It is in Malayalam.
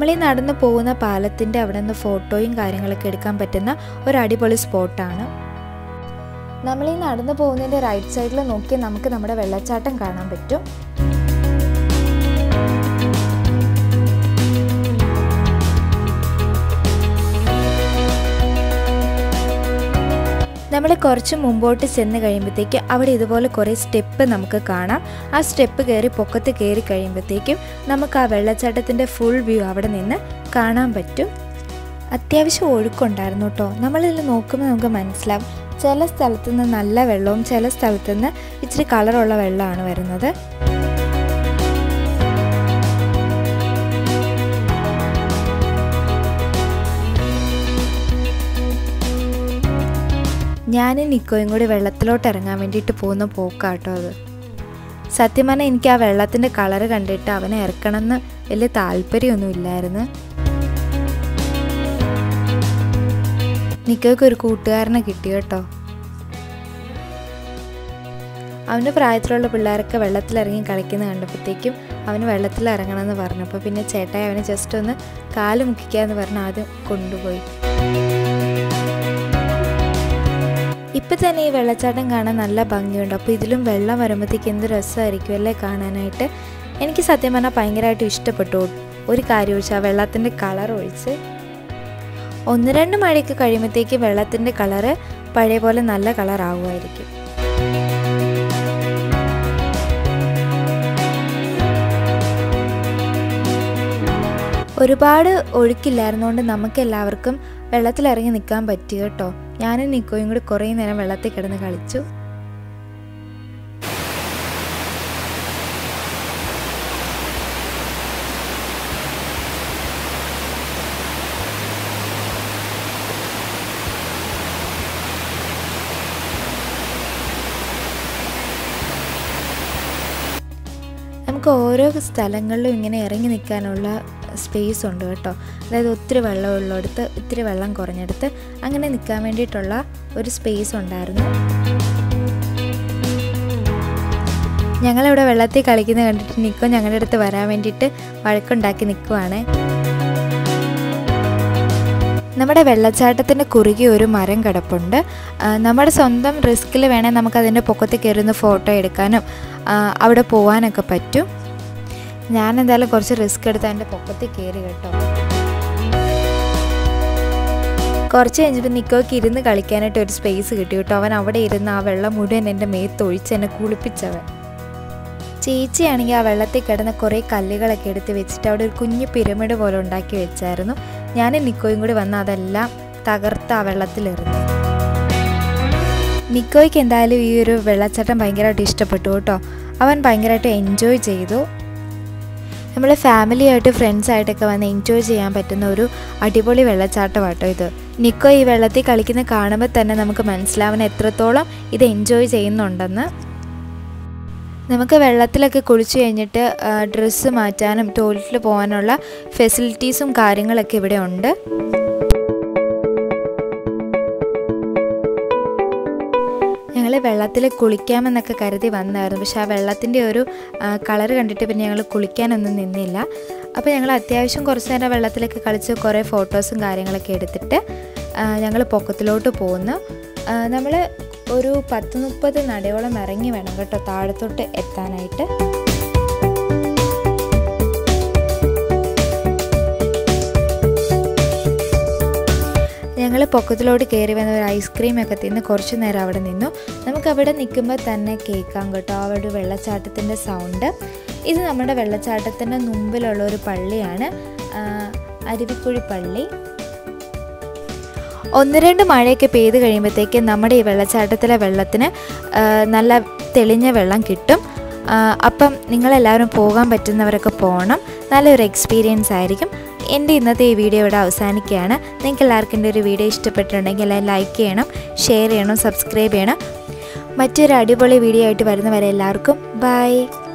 നമ്മൾ ഈ നടന്നു പോകുന്ന പാലത്തിൻ്റെ അവിടെ നിന്ന് ഫോട്ടോയും കാര്യങ്ങളൊക്കെ എടുക്കാൻ പറ്റുന്ന ഒരു അടിപൊളി സ്പോട്ടാണ് നമ്മൾ ഈ നടന്നു പോകുന്നതിൻ്റെ റൈറ്റ് സൈഡിൽ നോക്കി നമുക്ക് നമ്മുടെ വെള്ളച്ചാട്ടം കാണാൻ പറ്റും നമ്മൾ കുറച്ച് മുമ്പോട്ട് ചെന്ന് കഴിയുമ്പോഴത്തേക്ക് അവിടെ ഇതുപോലെ കുറേ സ്റ്റെപ്പ് നമുക്ക് കാണാം ആ സ്റ്റെപ്പ് കയറി പൊക്കത്ത് കയറി കഴിയുമ്പോഴത്തേക്കും നമുക്ക് ആ വെള്ളച്ചാട്ടത്തിൻ്റെ ഫുൾ വ്യൂ അവിടെ നിന്ന് കാണാൻ പറ്റും അത്യാവശ്യം ഒഴുക്കുണ്ടായിരുന്നു കേട്ടോ നമ്മളിതിൽ നോക്കുമ്പോൾ നമുക്ക് മനസ്സിലാവും ചില സ്ഥലത്തു നിന്ന് നല്ല വെള്ളവും ചില സ്ഥലത്തു നിന്ന് ഇച്ചിരി കളറുള്ള വെള്ളമാണ് വരുന്നത് ഞാനും നിക്കോയും കൂടി വെള്ളത്തിലോട്ട് ഇറങ്ങാൻ വേണ്ടിയിട്ട് പോകുന്ന പോക്കാട്ടോ അത് സത്യം പറഞ്ഞാൽ എനിക്ക് ആ വെള്ളത്തിൻ്റെ കളറ് കണ്ടിട്ട് അവനെ ഇറക്കണമെന്ന് വലിയ താല്പര്യമൊന്നും ഇല്ലായിരുന്നു നിക്കോയ്ക്ക് ഒരു കൂട്ടുകാരനെ കിട്ടി കേട്ടോ അവൻ്റെ പ്രായത്തിലുള്ള പിള്ളേരൊക്കെ വെള്ളത്തിലിറങ്ങി കളിക്കുന്ന കണ്ടപ്പോഴത്തേക്കും അവന് വെള്ളത്തിൽ ഇറങ്ങണമെന്ന് പറഞ്ഞപ്പോൾ പിന്നെ ചേട്ടായി അവനെ ജസ്റ്റ് ഒന്ന് കാല് മുക്കിക്കാന്ന് പറഞ്ഞ് ആദ്യം കൊണ്ടുപോയി ഇപ്പം തന്നെ ഈ വെള്ളച്ചാട്ടം കാണാൻ നല്ല ഭംഗിയുണ്ട് അപ്പോൾ ഇതിലും വെള്ളം വരുമ്പോഴത്തേക്ക് എന്ത് രസമായിരിക്കും അല്ലേ കാണാനായിട്ട് എനിക്ക് സത്യം പറഞ്ഞാൽ ഭയങ്കരമായിട്ട് ഇഷ്ടപ്പെട്ടു ഒരു കാര്യം ഒഴിച്ച് ആ വെള്ളത്തിൻ്റെ കളർ ഒഴിച്ച് ഒന്ന് രണ്ട് മഴയൊക്കെ കഴിയുമ്പോഴത്തേക്ക് വെള്ളത്തിൻ്റെ കളറ് പഴയ പോലെ നല്ല കളർ ആകുമായിരിക്കും ഒരുപാട് ഒഴുക്കില്ലായിരുന്നുകൊണ്ട് നമുക്ക് എല്ലാവർക്കും വെള്ളത്തിലിറങ്ങി നിൽക്കാൻ പറ്റി കേട്ടോ ഞാനും നിക്കോയും കൂടി കുറേ നേരം വെള്ളത്തിൽ കിടന്ന് കളിച്ചു നമുക്ക് ഓരോ സ്ഥലങ്ങളിലും ഇങ്ങനെ ഇറങ്ങി നിൽക്കാനുള്ള സ്പേസ് ഉണ്ട് കേട്ടോ അതായത് ഒത്തിരി വെള്ളം ഉള്ളിടത്ത് ഇത്തിരി വെള്ളം കുറഞ്ഞെടുത്ത് അങ്ങനെ നിൽക്കാൻ വേണ്ടിയിട്ടുള്ള ഒരു സ്പേസ് ഉണ്ടായിരുന്നു ഞങ്ങളിവിടെ വെള്ളത്തിൽ കളിക്കുന്നത് കണ്ടിട്ട് നിക്കോ ഞങ്ങളുടെ അടുത്ത് വരാൻ വേണ്ടിയിട്ട് വഴക്കുണ്ടാക്കി നിൽക്കുവാണ് നമ്മുടെ വെള്ളച്ചാട്ടത്തിൻ്റെ കുറുകെ ഒരു മരം കിടപ്പുണ്ട് നമ്മുടെ സ്വന്തം റിസ്കിൽ വേണേൽ നമുക്കതിൻ്റെ പൊക്കത്തിൽ കയറുന്ന ഫോട്ടോ എടുക്കാനും അവിടെ പോകാനൊക്കെ പറ്റും ഞാൻ എന്തായാലും കുറച്ച് റിസ്ക് എടുത്ത് അതിൻ്റെ പൊക്കത്തിൽ കയറി കേട്ടോ കുറച്ച് കഴിഞ്ഞപ്പോൾ നിക്കോക്ക് ഇരുന്ന് കളിക്കാനായിട്ട് ഒരു സ്പേസ് കിട്ടി കേട്ടോ അവൻ അവിടെ ഇരുന്ന് ആ വെള്ളം മുഴുവൻ എൻ്റെ മേത്ത് ഒഴിച്ച് എന്നെ കുളിപ്പിച്ചവൻ ചേച്ചിയാണെങ്കിൽ ആ വെള്ളത്തിൽ കിടന്ന കുറേ കല്ലുകളൊക്കെ എടുത്ത് വെച്ചിട്ട് അവിടെ ഒരു കുഞ്ഞു പിരമിഡ് പോലെ ഉണ്ടാക്കി വെച്ചായിരുന്നു ഞാനും നിക്കോയും കൂടി വന്ന് അതെല്ലാം തകർത്ത് ആ വെള്ളത്തിലെറിഞ്ഞു നിക്കോയ്ക്ക് എന്തായാലും ഈ ഒരു വെള്ളച്ചാട്ടം ഭയങ്കരമായിട്ട് ഇഷ്ടപ്പെട്ടു കേട്ടോ അവൻ ഭയങ്കരമായിട്ട് എൻജോയ് ചെയ്തു നമ്മൾ ഫാമിലിയായിട്ട് ഫ്രണ്ട്സായിട്ടൊക്കെ വന്ന് എൻജോയ് ചെയ്യാൻ പറ്റുന്ന ഒരു അടിപൊളി വെള്ളച്ചാട്ടമാട്ടോ ഇത് നിക്കോ ഈ വെള്ളത്തിൽ കളിക്കുന്ന കാണുമ്പോൾ തന്നെ നമുക്ക് മനസ്സിലാവുന്ന എത്രത്തോളം ഇത് എൻജോയ് ചെയ്യുന്നുണ്ടെന്ന് നമുക്ക് വെള്ളത്തിലൊക്കെ കുളിച്ച് കഴിഞ്ഞിട്ട് ഡ്രസ്സ് മാറ്റാനും ടോയ്ലറ്റിൽ പോകാനുള്ള ഫെസിലിറ്റീസും കാര്യങ്ങളൊക്കെ ഇവിടെ ഉണ്ട് ഞങ്ങൾ വെള്ളത്തിൽ കുളിക്കാമെന്നൊക്കെ കരുതി വന്നായിരുന്നു പക്ഷേ ആ വെള്ളത്തിൻ്റെ ഒരു കളർ കണ്ടിട്ട് പിന്നെ ഞങ്ങൾ കുളിക്കാനൊന്നും നിന്നില്ല അപ്പോൾ ഞങ്ങൾ അത്യാവശ്യം കുറച്ച് നേരം വെള്ളത്തിലൊക്കെ കളിച്ച് കുറേ ഫോട്ടോസും കാര്യങ്ങളൊക്കെ എടുത്തിട്ട് ഞങ്ങൾ പൊക്കത്തിലോട്ട് പോകുന്നു നമ്മൾ ഒരു പത്ത് മുപ്പത് നടയോളം ഇറങ്ങി വേണം കേട്ടോ താഴത്തോട്ട് എത്താനായിട്ട് ഞങ്ങൾ പൊക്കത്തിലോട്ട് കയറി വന്ന ഒരു ഐസ്ക്രീം ഒക്കെ തിന്ന് കുറച്ച് നേരം അവിടെ നിന്നു നമുക്ക് അവിടെ നിൽക്കുമ്പോൾ തന്നെ കേൾക്കാം കേട്ടോ ആ ഒരു വെള്ളച്ചാട്ടത്തിൻ്റെ സൗണ്ട് ഇത് നമ്മുടെ വെള്ളച്ചാട്ടത്തിൻ്റെ മുമ്പിലുള്ള ഒരു പള്ളിയാണ് അരുവിക്കുഴി പള്ളി ഒന്ന് രണ്ട് മഴയൊക്കെ പെയ്ത് കഴിയുമ്പോഴത്തേക്ക് നമ്മുടെ ഈ വെള്ളച്ചാട്ടത്തിലെ വെള്ളത്തിന് നല്ല തെളിഞ്ഞ വെള്ളം കിട്ടും അപ്പം നിങ്ങളെല്ലാവരും പോകാൻ പറ്റുന്നവരൊക്കെ പോകണം നല്ലൊരു എക്സ്പീരിയൻസ് ആയിരിക്കും എൻ്റെ ഇന്നത്തെ ഈ വീഡിയോ ഇവിടെ അവസാനിക്കുകയാണ് നിങ്ങൾക്ക് എല്ലാവർക്കും എൻ്റെ ഒരു വീഡിയോ ഇഷ്ടപ്പെട്ടിട്ടുണ്ടെങ്കിൽ എല്ലാം ലൈക്ക് ചെയ്യണം ഷെയർ ചെയ്യണം സബ്സ്ക്രൈബ് ചെയ്യണം മറ്റൊരു അടിപൊളി വീഡിയോ ആയിട്ട് വരുന്നവരെ എല്ലാവർക്കും ബൈ